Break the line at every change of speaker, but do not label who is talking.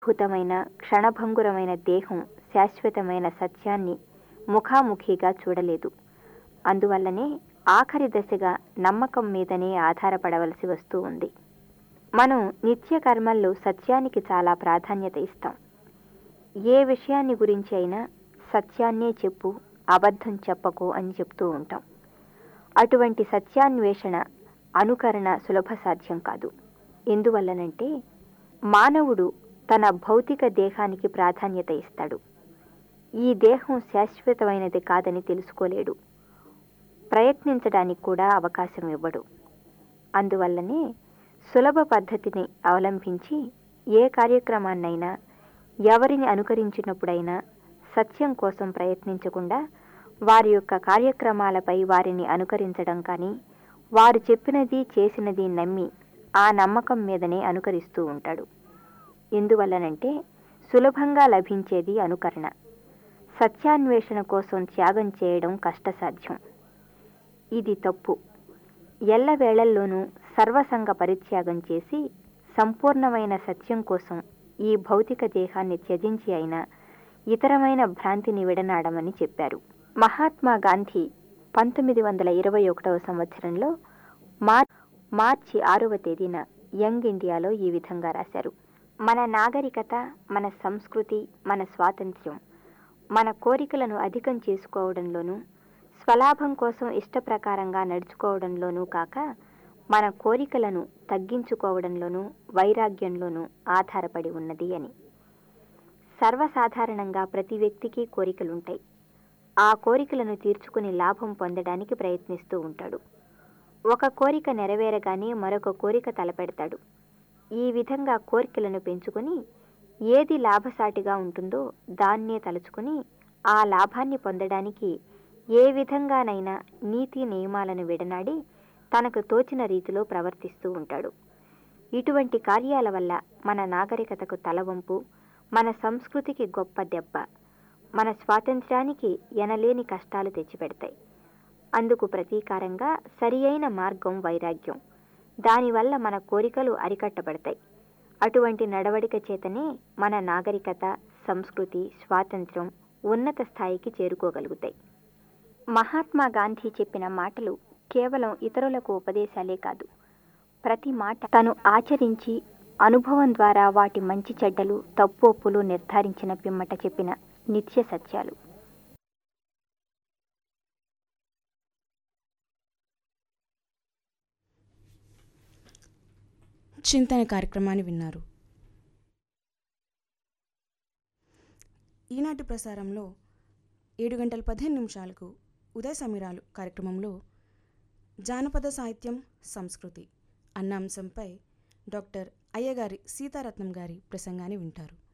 భూతమైన క్షణభంగురమైన దేహం శాశ్వతమైన సత్యాన్ని ముఖాముఖిగా చూడలేదు అందువల్లనే ఆఖరి దశగా నమ్మకం మీదనే ఆధారపడవలసి వస్తూ ఉంది మనం నిత్య కర్మల్లో సత్యానికి చాలా ప్రాధాన్యత ఇస్తాం ఏ విషయాన్ని గురించి అయినా సత్యాన్నే చెప్పు అబద్ధం చెప్పకు అని చెప్తూ ఉంటాం అటువంటి సత్యాన్వేషణ అనుకరణ సులభ సాధ్యం కాదు ఎందువల్లనంటే మానవుడు తన భౌతిక దేహానికి ప్రాధాన్యత ఇస్తాడు ఈ దేహం శాశ్వతమైనది కాదని తెలుసుకోలేడు ప్రయత్నించడానికి కూడా అవకాశం ఇవ్వడు అందువల్లనే సులభ పద్ధతిని అవలంబించి ఏ కార్యక్రమాన్నైనా ఎవరిని అనుకరించినప్పుడైనా సత్యం కోసం ప్రయత్నించకుండా వారి యొక్క కార్యక్రమాలపై వారిని అనుకరించడం కానీ వారు చెప్పినది చేసినది నమ్మి ఆ నమ్మకం మీదనే అనుకరిస్తూ ఉంటాడు ఎందువల్లనంటే సులభంగా లభించేది అనుకరణ సత్యాన్వేషణ కోసం త్యాగం చేయడం కష్టసాధ్యం ఇది తప్పు ఎల్లవేళల్లోనూ సర్వసంగ పరిత్యాగం చేసి సంపూర్ణమైన సత్యం కోసం ఈ భౌతిక దేహాన్ని త్యజించి అయినా ఇతరమైన భ్రాంతిని విడనాడమని చెప్పారు మహాత్మా గాంధీ పంతొమ్మిది వందల ఇరవై ఒకటవ సంవత్సరంలో మార్ మార్చి ఆరవ తేదీన యంగ్ ఇండియాలో ఈ విధంగా రాశారు మన నాగరికత మన సంస్కృతి మన స్వాతంత్ర్యం మన కోరికలను అధికం చేసుకోవడంలోనూ స్వలాభం కోసం ఇష్టప్రకారంగా నడుచుకోవడంలోనూ కాక మన కోరికలను తగ్గించుకోవడంలోనూ వైరాగ్యంలోనూ ఆధారపడి ఉన్నది అని సర్వసాధారణంగా ప్రతి వ్యక్తికి కోరికలుంటాయి ఆ కోరికలను తీర్చుకుని లాభం పొందడానికి ప్రయత్నిస్తూ ఉంటాడు ఒక కోరిక నెరవేరగానే మరొక కోరిక తలపెడతాడు ఈ విధంగా కోరికలను పెంచుకొని ఏది లాభసాటిగా ఉంటుందో దాన్నే తలుచుకుని ఆ లాభాన్ని పొందడానికి ఏ విధంగానైనా నీతి నియమాలను విడనాడి తనకు తోచిన రీతిలో ప్రవర్తిస్తూ ఉంటాడు ఇటువంటి కార్యాల వల్ల మన నాగరికతకు తలవంపు మన సంస్కృతికి గొప్ప దెబ్బ మన స్వాతంత్ర్యానికి ఎనలేని కష్టాలు తెచ్చిపెడతాయి అందుకు ప్రతీకారంగా సరి అయిన మార్గం వైరాగ్యం దానివల్ల మన కోరికలు అరికట్టబడతాయి అటువంటి నడవడిక చేతనే మన నాగరికత సంస్కృతి స్వాతంత్ర్యం ఉన్నత స్థాయికి చేరుకోగలుగుతాయి మహాత్మా గాంధీ చెప్పిన మాటలు కేవలం ఇతరులకు ఉపదేశాలే కాదు ప్రతి మాట తను ఆచరించి అనుభవం ద్వారా వాటి మంచి చెడ్డలు తప్పొప్పులు నిర్ధారించిన పిమ్మట చెప్పిన నిత్య సత్యాలు
చింతన కార్యక్రమాన్ని విన్నారు ఈనాటి ప్రసారంలో ఏడు గంటల పదిహేను నిమిషాలకు ఉదయ సమీరాలు కార్యక్రమంలో జానపద సాహిత్యం సంస్కృతి అన్న అంశంపై డాక్టర్ అయ్యగారి సీతారత్నం గారి ప్రసంగాన్ని వింటారు